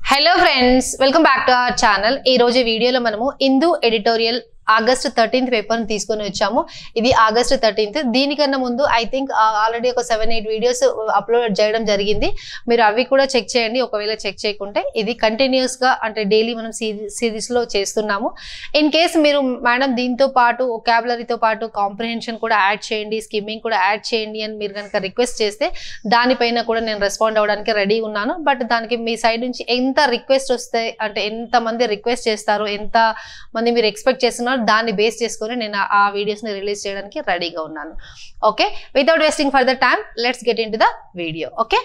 Hello friends welcome back to our channel ఈ రోజు వీడియోలో మనము హిందూ ఎడిటోరియల్ ఆగస్ట్ థర్టీన్త్ పేపర్ని తీసుకొని వచ్చాము ఇది ఆగస్ట్ థర్టీన్త్ దీనికన్నా ముందు ఐ థింక్ ఆల్రెడీ ఒక సెవెన్ ఎయిట్ వీడియోస్ అప్లోడ్ చేయడం జరిగింది మీరు అవి కూడా చెక్ చేయండి ఒకవేళ చెక్ చేయకుంటే ఇది కంటిన్యూస్ గా అంటే డైలీ మనం సిరీస్ లో చేస్తున్నాము ఇన్ కేస్ మీరు మేడం దీంతో పాటు ఒకాబులరీతో పాటు కాంప్రిహెన్షన్ కూడా యాడ్ చేయండి స్కిమ్మింగ్ కూడా యాడ్ చేయండి అని మీరు కనుక రిక్వెస్ట్ చేస్తే దానిపైన కూడా నేను రెస్పాండ్ అవ్వడానికి రెడీ ఉన్నాను బట్ దానికి మీ సైడ్ నుంచి ఎంత రిక్వెస్ట్ వస్తే అంటే ఎంత మంది రిక్వెస్ట్ చేస్తారు ఎంత మంది మీరు ఎక్స్పెక్ట్ చేస్తున్నారు దాన్ని బేస్ చేసుకొని నేను ఆ వీడియోస్ ని రిలీజ్ చేయడానికి రెడీగా ఉన్నాను okay without wasting for the time let's get into the video okay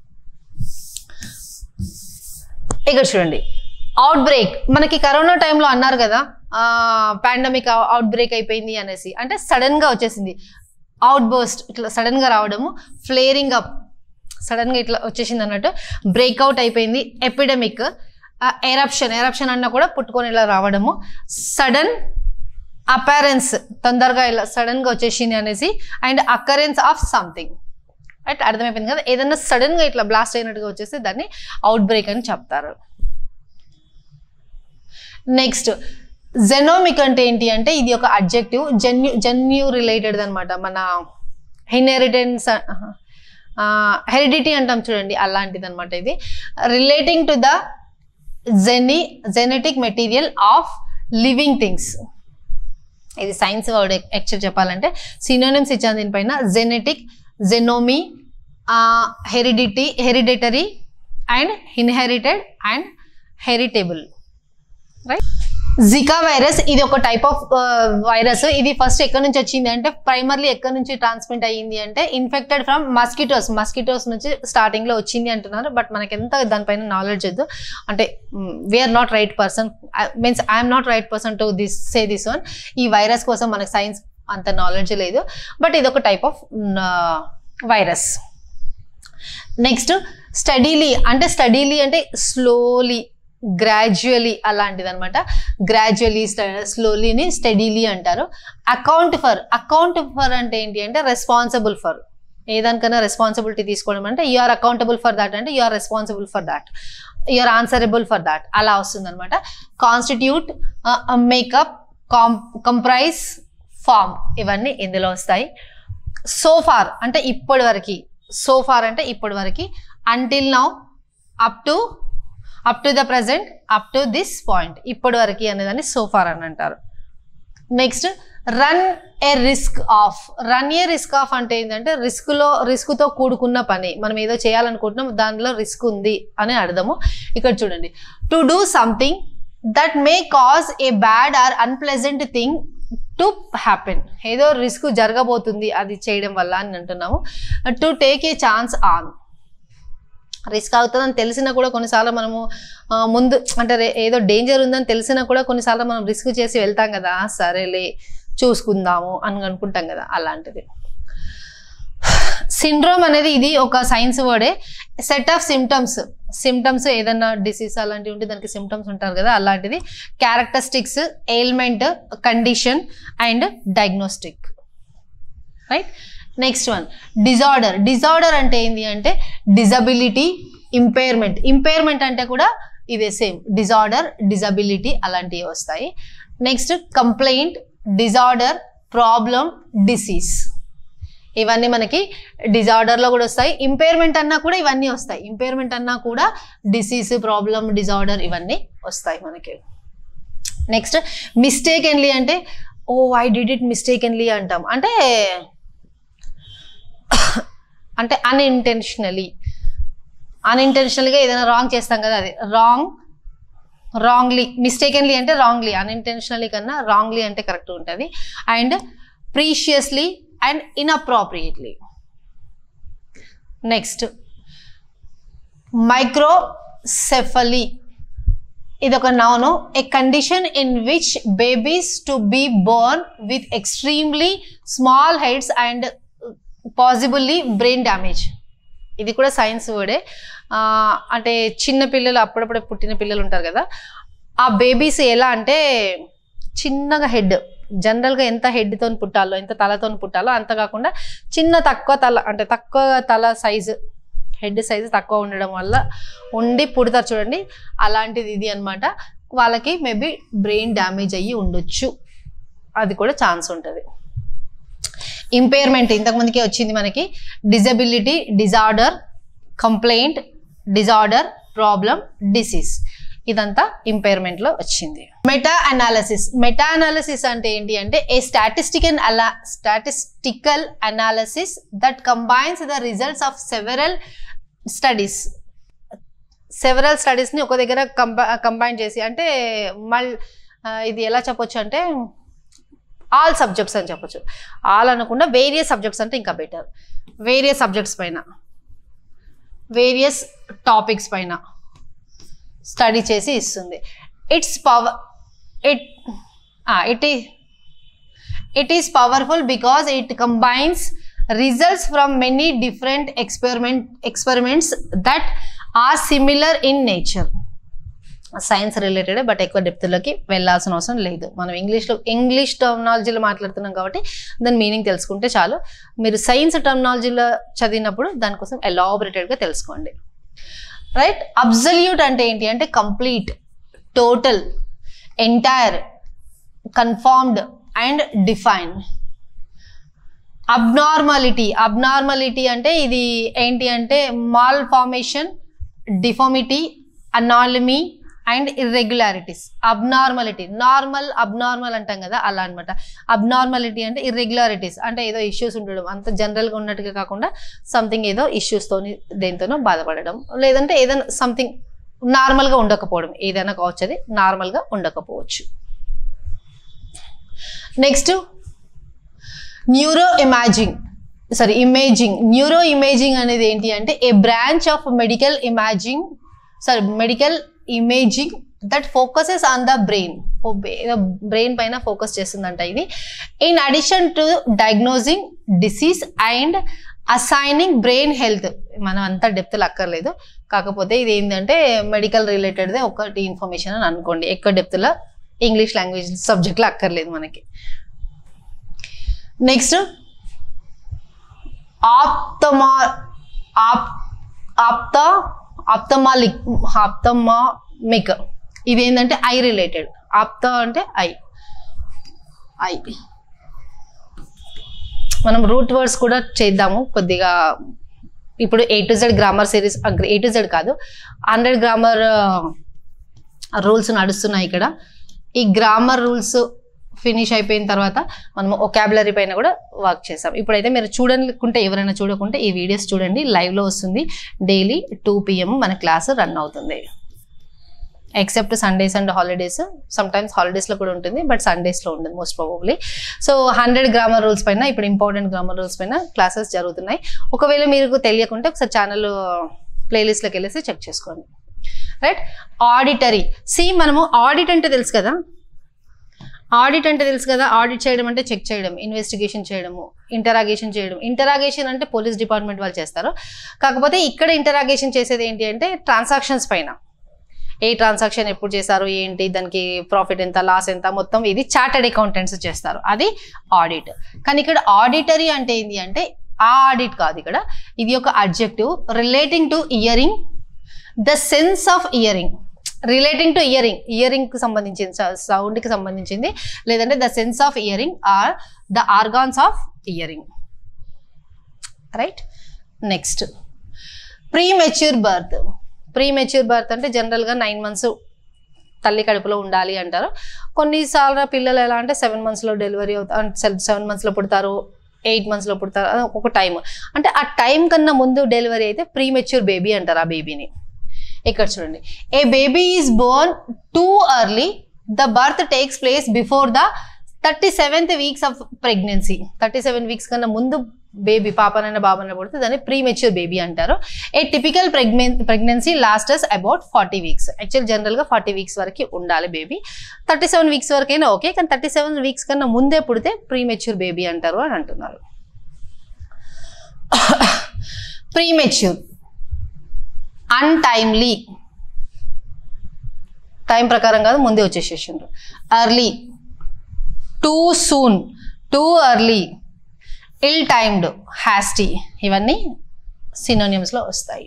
ఇక్కడ చూడండి అవుట్ బ్రేక్ మనకి కరోనా టైంలో అన్నారు కదా పాండమిక్ అవుట్ బ్రేక్ అయిపోయింది అనేసి అంటే సడన్ గా వచ్చేసింది అవుట్ బర్స్ట్ ఇట్లా సడన్ గా రావడము ఫ్లేరింగ్ అప్ సడన్ గా ఇట్లా వచ్చేసింది అన్నట్టు బ్రేక్అవుట్ అయిపోయింది ఎపిడమిక్ ఎరప్షన్ ఎరప్షన్ అన్న కూడా పుట్టుకొని ఇలా రావడము సడన్ అపారెన్స్ తొందరగా ఇలా సడన్ గా వచ్చేసింది అనేసి and occurrence of something right అర్థమైపోయింది కదా ఏదన్నా సడన్ గా ఇట్లా బ్లాస్ట్ అయినట్టుగా వచ్చేస్తే దాన్ని అవుట్ బ్రేక్ అని చెప్తారు నెక్స్ట్ జెనోమిక్ అంటే ఏంటి అంటే ఇది ఒక అబ్జెక్టివ్ జన్యు జన్యు రిలేటెడ్ అనమాట మన ఇన్హెరిటెన్స్ హెరిడిటీ అంటాం చూడండి అలాంటిది అనమాట ఇది రిలేటింగ్ టు ద జెని genetic material of living things ఇది సైన్స్ వర్డ్ యాక్చువల్ చెప్పాలంటే సినోనిమ్స్ ఇచ్చాను దీనిపైన genetic genome heredity hereditary and inherited and heritable right Zika virus ఇది ఒక టైప్ ఆఫ్ వైరస్ ఇది ఫస్ట్ ఎక్కడి నుంచి వచ్చింది అంటే ప్రైమర్లీ ఎక్కడి నుంచి ట్రాన్స్మిట్ అయ్యింది అంటే ఇన్ఫెక్టెడ్ ఫ్రమ్ మస్కిటోస్ మస్కిటోస్ నుంచి స్టార్టింగ్ లో వచ్చింది అంటున్నారు బట్ మనకి ఎంత దానిపైన నాలెడ్జ్ వద్దు అంటే we're not right person means I'm not right person to this say this one ఈ వైరస్ కోసం మనకు సైన్స్ అంత నాలెడ్జ్ లేదు బట్ ఇది ఒక type of virus next steadily అంటే స్టడీలీ అంటే స్లోలీ గ్రాడ్యువలీ అలాంటిది అనమాట గ్రాడ్యువలీ స్లోలీని స్టడీలీ అంటారు అకౌంట్ ఫర్ అకౌంట్ ఫర్ అంటే ఏంటి అంటే రెస్పాన్సిబుల్ ఫర్ ఏదానికైనా రెస్పాన్సిబిలిటీ తీసుకోవడం అంటే you are accountable for that అంటే you are responsible for that you are answerable for that అలా వస్తుంది అనమాట constitute make up com comprise form ఇవన్నీ ఇందులో వస్తాయి సోఫార్ అంటే ఇప్పటి వరకు సోఫార్ అంటే ఇప్పటి వరకు until now up to up to the present up to this point ఇప్పటి వరకు అనేదాన్ని సోఫార్ అని అంటారు next run a risk of run a risk of అంటే ఏంటంటే రిస్క్లో రిస్క్తో కూడుకున్న పని మనం ఏదో చేయాలనుకుంటున్నాం దానిలో రిస్క్ ఉంది అని అర్థము ఇక్కడ చూడండి to do something that may cause a bad or unpleasant thing to happen ఏదో రిస్క్ జరగబోతుంది అది చేయడం వల్ల అని అంటున్నాము to take a chance on risk అవుతుందని తెలిసినా కూడా కొన్నిసార్లు మనము ముందు అంటే ఏదో డేంజర్ ఉందని తెలిసినా కూడా కొన్నిసార్లు మనం రిస్క్ చేసి వెళ్తాం కదా సరేలే చూసుకుందాము అని అనుకుంటాం కదా అలాంటిది సిండ్రోమ్ అనేది ఇది ఒక సైన్స్ వర్డే సెట్ ఆఫ్ సిమ్టమ్స్ సిమ్టమ్స్ ఏదన్నా డిసీజ్ అలాంటివి ఉంటే దానికి సిమ్టమ్స్ ఉంటారు కదా అలాంటిది characteristics ailment condition and diagnostic right next one disorder disorder అంటే ఏంటి అంటే డిజబిలిటీ ఇంపైర్మెంట్ ఇంపైర్మెంట్ అంటే కూడా ఇదే సేమ్ డిజార్డర్ డిజబిలిటీ అలాంటివి వస్తాయి next complaint disorder problem disease ఇవన్నీ మనకి డిజార్డర్లో కూడా వస్తాయి ఇంపైర్మెంట్ అన్నా కూడా ఇవన్నీ వస్తాయి ఇంపైర్మెంట్ అన్నా కూడా డిసీజ్ ప్రాబ్లం డిజార్డర్ ఇవన్నీ వస్తాయి మనకి నెక్స్ట్ మిస్టేక్ ఎన్లీ అంటే oh I did it mistakenly అంటాం అంటే అంటే అన్ఇంటెన్షనలీ అన్ఇంటెన్షనల్గా ఏదైనా రాంగ్ చేస్తాం కదా అది రాంగ్ రాంగ్లీ మిస్టేకెన్లీ అంటే రాంగ్లీ అన్ఇంటెన్షనలీ కన్నా రాంగ్లీ అంటే కరెక్ట్ ఉంటుంది and preciously and inappropriately next microcephaly ఇది ఒక noun a condition in which babies to be born with extremely small heads and possibly brain damage ఇది కూడా సైన్స్ వర్డే అంటే చిన్న పిల్లలు అప్పుడప్పుడు పుట్టిన పిల్లలు ఉంటారు కదా ఆ బేబీస్ ఎలా అంటే చిన్నగా హెడ్ జనరల్గా ఎంత హెడ్తో పుట్టాలో ఎంత తలతో పుట్టాలో అంత కాకుండా చిన్న తక్కువ తల అంటే తక్కువ తల సైజు హెడ్ సైజు తక్కువ ఉండడం వల్ల ఉండి పుడతారు చూడండి అలాంటిది ఇది అన్నమాట వాళ్ళకి మేబీ బ్రెయిన్ డ్యామేజ్ అయ్యి ఉండొచ్చు అది కూడా ఛాన్స్ ఉంటుంది ఇంపైర్మెంట్ ఇంతకుముందుకే వచ్చింది మనకి disability disorder complaint disorder problem disease ఇదంతా ఇంపైర్మెంట్ లో వచ్చింది మెటా అనాలసిస్ మెటా అనాలసిస్ అంటే ఏంటి అంటే ఏ స్టాటిస్టికల్ అలా statistical analysis that combines the results of several studies several స్టడీస్ని ఒక దగ్గర కంబై కంబైన్ చేసి అంటే మల్ ఆ, ఇది ఎలా చెప్పొచ్చు అంటే ఆల్ సబ్జెక్ట్స్ అని చెప్పొచ్చు ఆల్ అనకుండా వేరియస్ సబ్జెక్ట్స్ అంటే ఇంకా బెటర్ వేరియస్ సబ్జెక్ట్స్ పైన వేరియస్ టాపిక్స్ పైన స్టడీ చేసి ఇస్తుంది ఇట్స్ పవర్ ఇట్ ఇట్ ఈ it is powerful because it combines results from many different experiment experiments that are similar in nature science related but ఎక్కువ డెప్త్లోకి వెళ్ళాల్సిన అవసరం లేదు మనం ఇంగ్లీష్లో ఇంగ్లీష్ టర్మినాలజీలో మాట్లాడుతున్నాం కాబట్టి దాని మీనింగ్ తెలుసుకుంటే చాలు మీరు సైన్స్ టర్మినాలజీలో చదివినప్పుడు దానికోసం ఎలాబరేటెడ్గా తెలుసుకోండి రైట్ అబ్జల్యూట్ అంటే ఏంటి అంటే complete total entire conformed and define abnormality abnormality అంటే ఇది ఏంటి అంటే malformation deformity anomaly and irregularities abnormality normal abnormal అంటాం కదా అలా అనమాట అబ్నార్మాలిటీ అంటే ఇర్రెగ్యులారిటీస్ అంటే ఏదో ఇష్యూస్ ఉండడం అంత జనరల్గా ఉన్నట్టుగా కాకుండా సంథింగ్ ఏదో ఇష్యూస్తోని దేనితోనో బాధపడడం లేదంటే ఏదైనా సంథింగ్ నార్మల్గా ఉండకపోవడం ఏదైనా కావచ్చు అది నార్మల్గా ఉండకపోవచ్చు next neuroimaging sorry imaging neuroimaging అనేది ఏంటి అంటే a branch of medical imaging sorry medical imaging that focuses on the brain brain పైన ఫోకస్ చేస్తుందంట ఇది in addition to diagnosing disease and assigning brain health మనం అంత డెప్త్లో అక్కర్లేదు కాకపోతే ఇది ఏంటంటే మెడికల్ రిలేటెడ్దే ఒకటి ఇన్ఫర్మేషన్ అని అనుకోండి ఎక్కువ డెప్త్లో ఇంగ్లీష్ లాంగ్వేజ్ సబ్జెక్ట్లో అక్కర్లేదు మనకి నెక్స్ట్ ఆప్తమా ఆప్ ఆప్త ఆప్తమాలిక్ ఆప్తమామిక్ ఇది ఏంటంటే ఐ రిలేటెడ్ ఆప్త అంటే ఐ ఐ మనం రూట్ వర్డ్స్ కూడా చేద్దాము కొద్దిగా ఇప్పుడు A to Z grammar series A to Z కాదు హండ్రెడ్ గ్రామర్ రూల్స్ నడుస్తున్నాయి ఇక్కడ ఈ గ్రామర్ రూల్స్ ఫినిష్ అయిపోయిన తర్వాత మనము ఒకాబులరీ పైన కూడా వర్క్ చేసాం ఇప్పుడైతే మీరు చూడనుకుంటే ఎవరైనా చూడకుంటే ఈ వీడియోస్ చూడండి లైవ్లో వస్తుంది డైలీ టూ పిఎం మన క్లాస్ రన్ అవుతుంది except Sundays and holidays sometimes హాలిడేస్లో కూడా ఉంటుంది బట్ సండేస్లో ఉంటుంది most probably so hundred grammar rules పైన ఇప్పుడు ఇంపార్టెంట్ గ్రామర్ రూల్స్ పైన క్లాసెస్ జరుగుతున్నాయి ఒకవేళ మీకు తెలియకుంటే ఒకసారి ఛానల్ ప్లేలిస్ట్లోకి వెళ్ళేసి చెక్ చేసుకోండి రైట్ ఆడిటరీ సి మనము ఆడిట్ అంటే తెలుసు కదా ఆడిట్ అంటే తెలుసు కదా ఆడిట్ చేయడం అంటే చెక్ చేయడం ఇన్వెస్టిగేషన్ చేయడము ఇంటరాగేషన్ చేయడం ఇంటరాగేషన్ అంటే పోలీస్ డిపార్ట్మెంట్ వాళ్ళు చేస్తారు కాకపోతే ఇక్కడ ఇంటరాగేషన్ చేసేది ఏంటి అంటే ట్రాన్సాక్షన్స్ పైన ఏ ట్రాన్సాక్షన్ ఎప్పుడు చేశారు ఏంటి దానికి ప్రాఫిట్ ఎంత లాస్ ఎంత మొత్తం ఇది చార్టెడ్ అకౌంటెంట్స్ చేస్తారు అది ఆడిట్ కానీ ఇక్కడ ఆడిటరీ అంటే ఏంటి అంటే ఆ ఆడిట్ కాదు ఇక్కడ ఇది ఒక objective relating to hearing the sense of hearing relating to hearing ఇయరింగ్కి సంబంధించింది సౌండ్కి సంబంధించింది లేదంటే the sense of hearing or the organs of hearing right next premature birth premature birth అంటే జనరల్గా నైన్ మంత్స్ తల్లి కడుపులో ఉండాలి అంటారు కొన్నిసార్లు పిల్లలు ఎలా అంటే సెవెన్ మంత్స్లో డెలివరీ అవుతారు సెవెన్ మంత్స్లో పుడతారు ఎయిట్ మంత్స్లో పుడతారు అది ఒక్కొక్క టైం అంటే ఆ టైం కన్నా ముందు డెలివరీ అయితే ప్రీ మెచ్యూర్ బేబీ అంటారు ఆ బేబీని ఇక్కడ చూడండి a baby is born too early the birth takes place before the thirty seventh weeks of pregnancy thirty seven weeks కన్నా ముందు బేబీ పాపనైనా బాబనైనా పుడితే దాన్ని ప్రీ మెచ్యూర్ బేబీ అంటారు a typical pregnan pregnancy lasts about forty weeks actual జనరల్గా forty weeks వరకు ఉండాలి baby thirty seven weeks వరకైనా okay కానీ థర్టీ సెవెన్ వీక్స్ కన్నా ముందే పుడితే ప్రీ మెచ్యూర్ బేబీ అంటారు అని అంటున్నారు ప్రీ మెచ్యూర్ అన్టైమ్లీ టైం ప్రకారం కాదు ముందే వచ్చేసేసిండ్రు early too soon too early ill timed hasty ఇవన్నీ సినోనియమ్స్లో వస్తాయి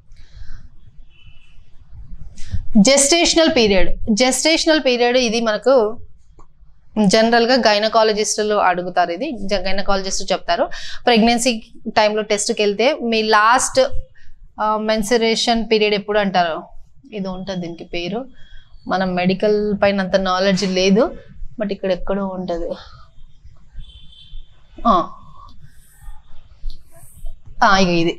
జెస్టేషనల్ పీరియడ్ జెస్టేషనల్ పీరియడ్ ఇది మనకు జనరల్గా గైనకాలజిస్టులు అడుగుతారు ఇది గైనకాలజిస్ట్ చెప్తారు ప్రెగ్నెన్సీ టైంలో టెస్ట్కి వెళ్తే మీ లాస్ట్ మెన్సరేషన్ పీరియడ్ ఎప్పుడు అంటారు ఇది ఉంటుంది దీనికి పేరు మనం మెడికల్ పైన అంత నాలెడ్జ్ లేదు బట్ ఇక్కడ ఎక్కడో ఉంటుంది ఆ. ఆ, ఇక ఇది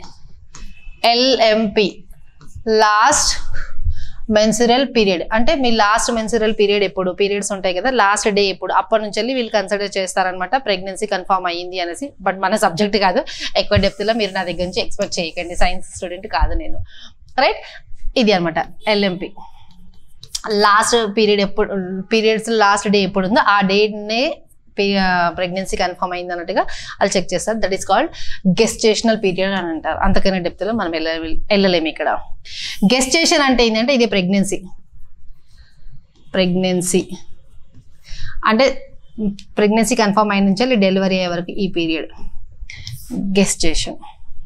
ఎల్ఎంపి లాస్ట్ మెన్సురల్ పీరియడ్ అంటే మీ లాస్ట్ మెన్సురల్ పీరియడ్ ఎప్పుడు పీరియడ్స్ ఉంటాయి కదా లాస్ట్ డే ఎప్పుడు అప్పటి నుంచి వెళ్ళి వీళ్ళు కన్సిడర్ చేస్తారనమాట ప్రెగ్నెన్సీ కన్ఫర్మ్ అయ్యింది అనేసి బట్ మన సబ్జెక్ట్ కాదు ఎక్కువ డెప్త్లో మీరు నా దగ్గర నుంచి ఎక్స్పెక్ట్ చేయకండి సైన్స్ స్టూడెంట్ కాదు నేను రైట్ ఇది అనమాట ఎల్ఎంపి లాస్ట్ పీరియడ్ ఎప్పుడు పీరియడ్స్ లాస్ట్ డే ఎప్పుడు ఉందో ఆ డేట్నే ప్రెగ్నెన్సీ కన్ఫర్మ్ అయింది అన్నట్టుగా వాళ్ళు చెక్ చేస్తారు that is called gestational period అని అంటారు అంతకన్నా డెప్త్లో మనం వెళ్ళ వెళ్ళలేము ఇక్కడ గెస్టేషన్ అంటే ఏంటంటే ఇది ప్రెగ్నెన్సీ ప్రెగ్నెన్సీ అంటే ప్రెగ్నెన్సీ కన్ఫర్మ్ అయిన నుంచి డెలివరీ అయ్యే వరకు ఈ period gestation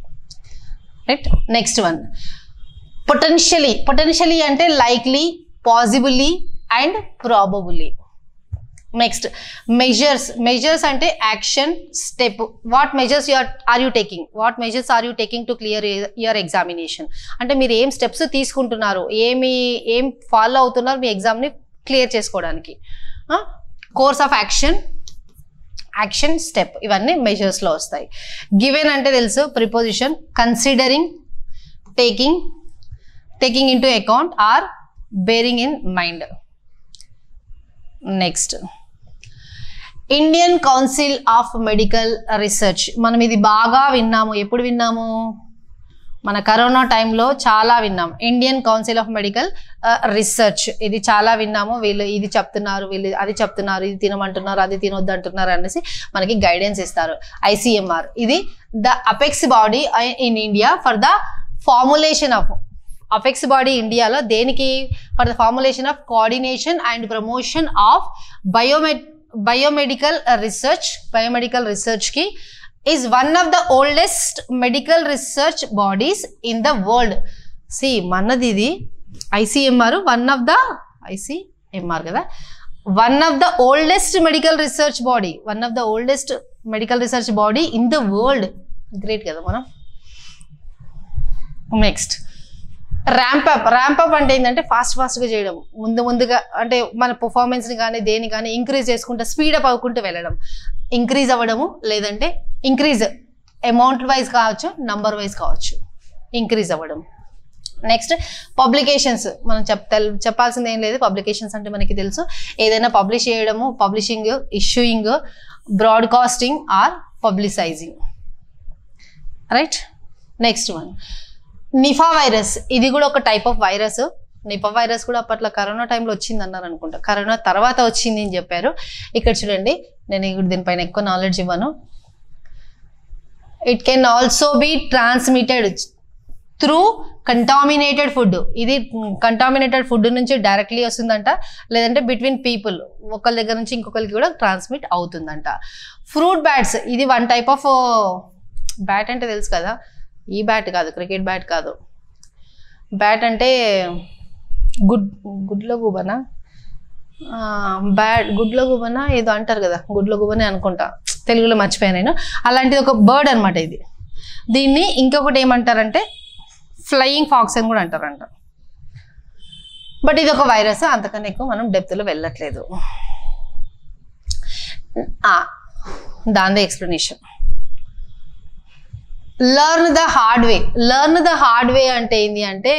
right next one potentially potentially అంటే likely possibly and probably next measures measures అంటే action step what measures you're are you taking what measures are you taking to clear your examination అంటే మీరు ఏం steps తీసుకుంటున్నారు ఏమి ఏం follow అవుతున్నారు మీ ఎగ్జామ్ని క్లియర్ చేసుకోవడానికి course of action action step ఇవన్నీ మెజర్స్లో వస్తాయి గివెన్ అంటే తెలుసు preposition considering taking taking into account or bearing in mind next Indian council of medical research మనం ఇది బాగా విన్నాము ఎప్పుడు విన్నాము మన కరోనా టైంలో చాలా విన్నాం Indian council of medical research ఇది చాలా విన్నాము వీళ్ళు ఇది చెప్తున్నారు వీళ్ళు అది చెప్తున్నారు ఇది తినమంటున్నారు అది తినొద్దు అంటున్నారు అనేసి మనకి గైడెన్స్ ఇస్తారు ఐసిఎంఆర్ ఇది the apex body in India for the formulation of apex body ఇండియాలో దేనికి for the formulation of coordination and promotion of biomed biomedical research biomedical రీసెర్చ్కి is one of the oldest medical research bodies in the world see మనది ఇది ICMR one of the ICMR కదా one of the oldest medical research body one of the oldest medical research body in the world great కదా మనం next ramp up ramp up అంటే ఏంటంటే fast ఫాస్ట్గా చేయడం ముందు ముందుగా అంటే మన పర్ఫార్మెన్స్ని కానీ దేని కానీ ఇంక్రీజ్ చేసుకుంటూ స్పీడప్ అవ్వకుంటూ వెళ్ళడం ఇంక్రీజ్ అవ్వడము లేదంటే ఇంక్రీజ్ అమౌంట్ వైజ్ కావచ్చు నంబర్ వైజ్ కావచ్చు ఇంక్రీజ్ అవ్వడం నెక్స్ట్ పబ్లికేషన్స్ మనం చెప్ తెల్- చెప్పాల్సింది ఏం లేదు పబ్లికేషన్స్ అంటే మనకి తెలుసు ఏదైనా పబ్లిష్ చేయడము publishing issuing broadcasting or publicizing right next one Nipah virus ఇది కూడా ఒక type of virus Nipah virus కూడా అప్పట్లో కరోనా టైంలో వచ్చింది అన్నారు అనుకుంటా కరోనా తర్వాత వచ్చింది అని చెప్పారు ఇక్కడ చూడండి నేను ఇప్పుడు దీనిపైన ఎక్కువ నాలెడ్జ్ ఇవ్వను it can also be transmitted through contaminated food ఇది కంటామినేటెడ్ ఫుడ్ నుంచి డైరెక్ట్లీ వస్తుందంట లేదంటే బిట్వీన్ పీపుల్ ఒకళ్ళ దగ్గర నుంచి ఇంకొకరికి కూడా ట్రాన్స్మిట్ అవుతుందంట ఫ్రూట్ బ్యాట్స్ ఇది వన్ టైప్ ఆఫ్ బ్యాట్ అంటే తెలుసు కదా ఈ బ్యాట్ కాదు క్రికెట్ బ్యాట్ కాదు బ్యాట్ అంటే గుడ్ గుడ్ల గుబనా బ్యాట్ గుడ్ల గుబనా ఏదో అంటారు కదా గుడ్ల గుబనే అనుకుంటా తెలుగులో మర్చిపోయాను నేను అలాంటిది ఒక బర్డ్ అనమాట ఇది దీన్ని ఇంకొకటి ఏమంటారంటే ఫ్లయింగ్ ఫాక్స్ అని కూడా అంటారంట బట్ ఇది ఒక వైరస్ అంతకన్నా ఎక్కువ మనం డెప్త్లో వెళ్ళట్లేదు ఆ, దానిదే explanation learn the hard way learn the hard way అంటే ఏంటి అంటే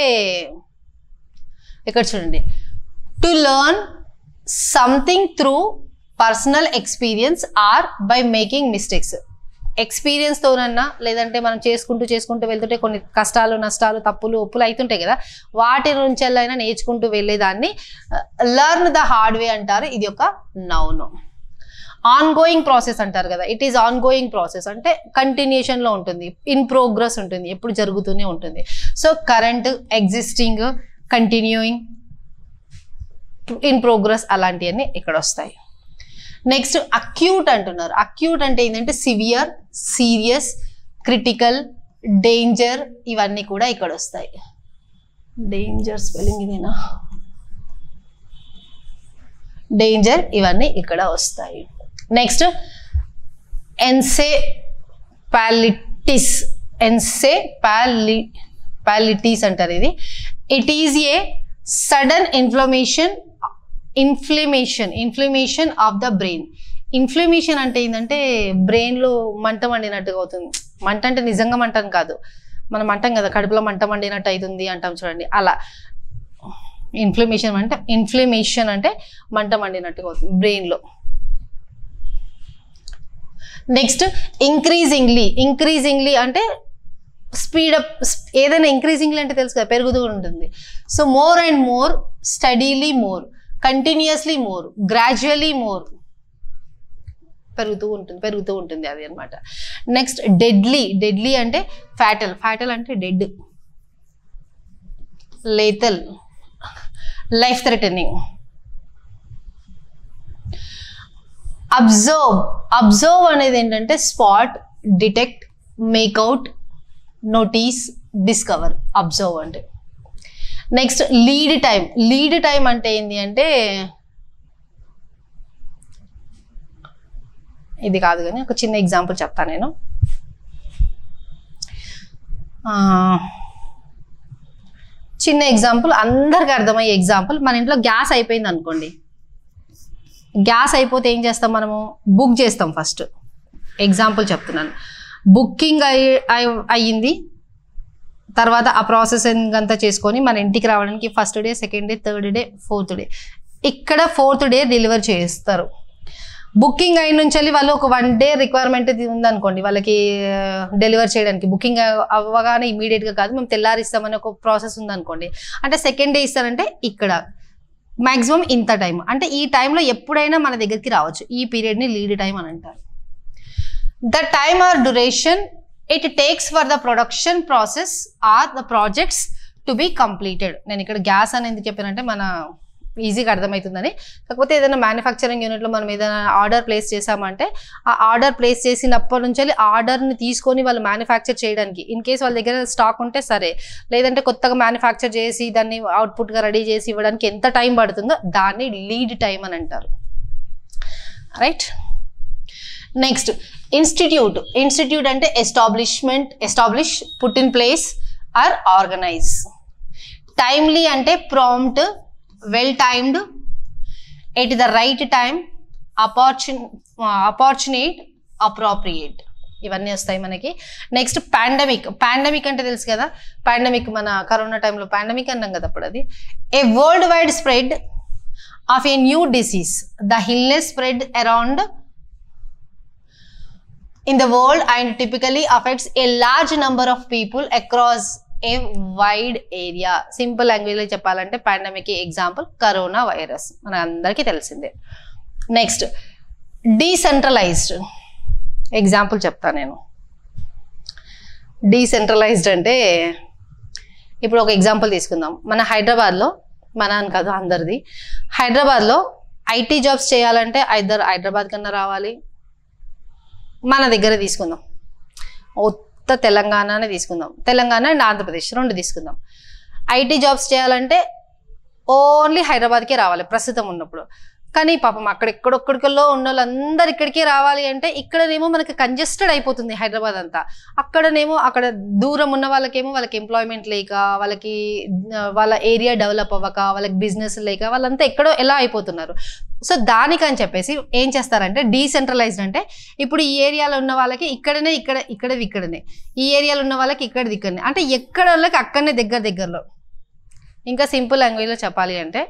ఇక్కడ చూడండి to learn something through personal experience or by making mistakes ఎక్స్పీరియన్స్తోనన్నా లేదంటే మనం చేసుకుంటూ చేసుకుంటూ వెళ్తుంటే కొన్ని కష్టాలు నష్టాలు తప్పులు ఒప్పులు అవుతుంటాయి కదా వాటి నుంచి అయినా నేర్చుకుంటూ వెళ్ళేదాన్ని లర్న్ ద హార్డ్ వే అంటారు ఇది ఒక నౌను ఆన్ గోయింగ్ ప్రాసెస్ అంటారు కదా it is ongoing process అంటే కంటిన్యూషన్ లో ఉంటుంది ఇన్ ప్రోగ్రెస్ ఉంటుంది ఎప్పుడు జరుగుతూనే ఉంటుంది so current existing continuing in progress అలాంటివన్నీ ఇక్కడ వస్తాయి నెక్స్ట్ అక్యూట్ అంటున్నారు అక్యూట్ అంటే ఏంటంటే సివియర్ సీరియస్ క్రిటికల్ డేంజర్ ఇవన్నీ కూడా ఇక్కడ వస్తాయి డేంజర్ స్పెల్లింగ్ ఇదేనా డేంజర్ ఇవన్నీ ఇక్కడ వస్తాయి నెక్స్ట్ ఎన్సే పాలిటిస్ ఎన్సే పాలి పాలిటీస్ అంటారు ఇది it is a sudden inflammation inflammation inflammation of the brain inflammation అంటే ఏంటంటే బ్రెయిన్లో మంట మండినట్టుగా అవుతుంది మంట అంటే నిజంగా మంట అని కాదు మనం అంటాం కదా కడుపులో మంట మండినట్టు అవుతుంది అంటాం చూడండి అలా ఇన్ఫ్లమేషన్ అంటే ఇన్ఫ్లమేషన్ అంటే మంట మండినట్టుగా అవుతుంది బ్రెయిన్లో నెక్స్ట్ ఇంక్రీజింగ్లీ ఇంక్రీజింగ్లీ అంటే స్పీడప్ ఏదైనా ఇంక్రీజింగ్లీ అంటే తెలుసు కదా పెరుగుతూ ఉంటుంది so more and more steadily more continuously more gradually more పెరుగుతూ ఉంటుంది పెరుగుతూ ఉంటుంది అది అనమాట నెక్స్ట్ డెడ్లీ డెడ్లీ అంటే ఫ్యాటల్ ఫ్యాటల్ అంటే dead lethal life threatening observe observe అనేది ఏంటంటే spot detect make out notice discover observe అంటే next lead time lead time అంటే ఏంటి అంటే ఇది కాదు కానీ ఒక చిన్న ఎగ్జాంపుల్ చెప్తాను నేను ఆ, చిన్న ఎగ్జాంపుల్ అందరికి అర్థమయ్యే ఎగ్జాంపుల్ మన ఇంట్లో గ్యాస్ అయిపోయింది అనుకోండి గ్యాస్ అయిపోతే ఏం చేస్తాం మనము బుక్ చేస్తాం ఫస్ట్ ఎగ్జాంపుల్ చెప్తున్నాను బుకింగ్ అయ్యి అయి- అయ్యింది తర్వాత ఆ ప్రాసెసింగ్ అంతా చేసుకొని మన ఇంటికి రావడానికి first day second day third day fourth day ఇక్కడ ఫోర్త్ డే డెలివర్ చేస్తారు బుకింగ్ అయిన నుంచి వెళ్ళి వాళ్ళు ఒక వన్ డే రిక్వైర్మెంట్ ఉందనుకోండి వాళ్ళకి డెలివర్ చేయడానికి బుకింగ్ అవ్వగానే ఇమీడియట్గా కాదు మేము తెల్లారిస్తామని ఒక ప్రాసెస్ ఉందనుకోండి అంటే సెకండ్ డే ఇస్తారంటే ఇక్కడ మాక్సిమం ఇంత టైం అంటే ఈ టైంలో ఎప్పుడైనా మన దగ్గరికి రావచ్చు ఈ పీరియడ్ని లీడ్ టైం అని అంటారు the time or duration it takes for the production process or the projects to be completed నేను ఇక్కడ గ్యాస్ అని ఎందుకు చెప్పానంటే మన ఈజీగా అర్థమవుతుందని కాకపోతే ఏదైనా మ్యానుఫ్యాక్చరింగ్ యూనిట్లో మనం ఏదైనా ఆర్డర్ ప్లేస్ చేసామంటే ఆ ఆర్డర్ ప్లేస్ చేసినప్పటి నుంచి వెళ్ళి ఆర్డర్ని తీసుకొని వాళ్ళు మ్యానుఫ్యాక్చర్ చేయడానికి ఇన్ కేస్ వాళ్ళ దగ్గర స్టాక్ ఉంటే సరే లేదంటే కొత్తగా మ్యానుఫ్యాక్చర్ చేసి దాన్ని అవుట్పుట్గా రెడీ చేసి ఇవ్వడానికి ఎంత టైం పడుతుందో దాన్ని లీడ్ టైం అని అంటారు రైట్ నెక్స్ట్ ఇన్స్టిట్యూట్ ఇన్స్టిట్యూట్ అంటే establishment establish put in place or organise timely అంటే prompt well timed at the right time opportune opportunate appropriate ఇవన్నీ వస్తాయి మనకి నెక్స్ట్ పాండమిక్ పాండమిక్ అంటే తెలుసు కదా పాండమిక్ మన కరోనా టైంలో పాండమిక్ అన్నాం కదా అప్పుడు అది a world wide spread of a new disease the illness spread around in the world and typically affects a large number of people across a wide area simple లాంగ్వేజ్లో చెప్పాలంటే pandemic example corona virus మన అందరికీ తెలిసిందే next decentralised example చెప్తాను నేను decentralised అంటే ఇప్పుడు ఒక ఎగ్జాంపుల్ తీసుకుందాం మన హైదరాబాద్లో మన అని కాదు అందరిది హైదరాబాద్లో ఐటీ జాబ్స్ చేయాలంటే ఐదర్ హైదరాబాద్ కన్నా రావాలి మన దగ్గర తీసుకుందాం ఉత్త తెలంగాణనే తీసుకుందాం తెలంగాణ అండ్ ఆంధ్రప్రదేశ్ రెండు తీసుకుందాం ఐటీ జాబ్స్ చేయాలంటే ఓన్లీ హైదరాబాద్కే రావాలి ప్రస్తుతం ఉన్నప్పుడు కానీ పాపం అక్కడ ఎక్కడొక్కడికల్లో ఉన్న వాళ్ళందరూ ఇక్కడికే రావాలి అంటే ఇక్కడనేమో మనకి కంజెస్టెడ్ అయిపోతుంది హైదరాబాద్ అంతా అక్కడనేమో అక్కడ దూరం ఉన్న వాళ్ళకేమో వాళ్ళకి ఎంప్లాయ్మెంట్ లేక వాళ్ళకి ఆ, వాళ్ళ ఏరియా డెవలప్ అవ్వక వాళ్ళకి బిజినెస్ లేక వాళ్ళంతా ఎక్కడో ఎలా అయిపోతున్నారు సో దానికని చెప్పేసి ఏం చేస్తారంటే డీసెంట్రలైజ్డ్ అంటే ఇప్పుడు ఈ ఏరియాలో ఉన్న వాళ్ళకి ఇక్కడనే ఇక్కడ ఇక్కడది ఇక్కడనే ఈ ఏరియాలో ఉన్న వాళ్ళకి ఇక్కడది ఇక్కడనే అంటే ఎక్కడ వాళ్ళకి అక్కడనే దగ్గర దగ్గరలో ఇంకా సింపుల్ లాంగ్వేజ్లో చెప్పాలి అంటే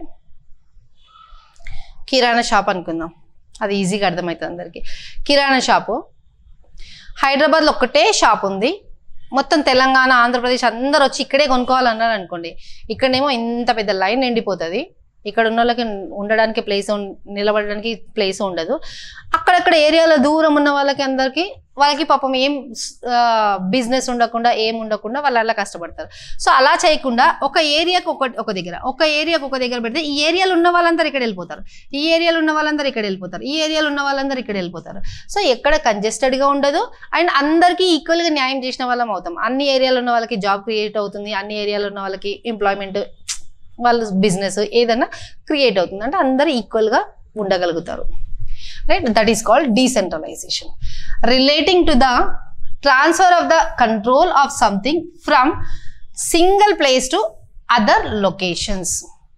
కిరాణా షాప్ అనుకుందాం అది ఈజీగా అర్థమవుతుంది అందరికీ కిరాణా షాపు హైదరాబాద్లో ఒక్కటే షాప్ ఉంది మొత్తం తెలంగాణ ఆంధ్రప్రదేశ్ అందరు వచ్చి ఇక్కడే కొనుక్కోవాలన్నారు అనుకోండి ఇక్కడనేమో ఇంత పెద్ద లైన్ నిండిపోతుంది ఇక్కడ ఉన్న వాళ్ళకి ఉండడానికి ప్లేస్ నిలబడడానికి ప్లేస్ ఉండదు అక్కడక్కడ ఏరియాలో దూరం ఉన్న వాళ్ళకి అందరికి వాళ్ళకి పాపం ఏం బిజినెస్ ఉండకుండా ఏం ఉండకుండా వాళ్ళు అలా కష్టపడతారు సో అలా చేయకుండా ఒక ఏరియాకి ఒక ఒక దగ్గర ఒక ఏరియాకి ఒక దగ్గర పెడితే ఈ ఏరియాలో ఉన్న వాళ్ళందరూ ఇక్కడ వెళ్ళిపోతారు ఈ ఏరియాలో ఉన్న వాళ్ళందరూ ఇక్కడ వెళ్ళిపోతారు ఈ ఏరియాలో ఉన్న వాళ్ళందరూ ఇక్కడ వెళ్ళిపోతారు సో ఎక్కడ congested గా ఉండదు అండ్ అందరికీ equal గా న్యాయం చేసిన వాళ్ళం అవుతాం అన్ని ఏరియాలో ఉన్న వాళ్ళకి జాబ్ క్రియేట్ అవుతుంది అన్ని ఏరియాలో ఉన్న వాళ్ళకి ఎంప్లాయ్మెంట్ వాళ్ళ బిజినెస్ ఏదైనా క్రియేట్ అవుతుంది అంటే అందరూ ఈక్వల్గా ఉండగలుగుతారు right that is called decentralisation relating to the transfer of the control of something from single place to other locations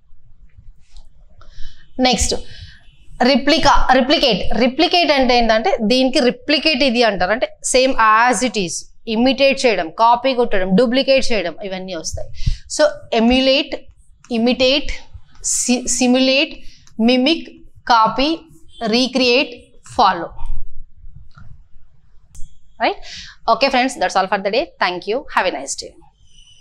next replica replicate replicate అంటే ఏంటంటే దీనికి రిప్లికేట్ ఇది అంటారు అంటే same as it is imitate చేయడం కాపీ కొట్టడం duplicate చేయడం ఇవన్నీ వస్తాయి so emulate imitate simulate mimic copy recreate follow right okay friends that's all for the day thank you have a nice day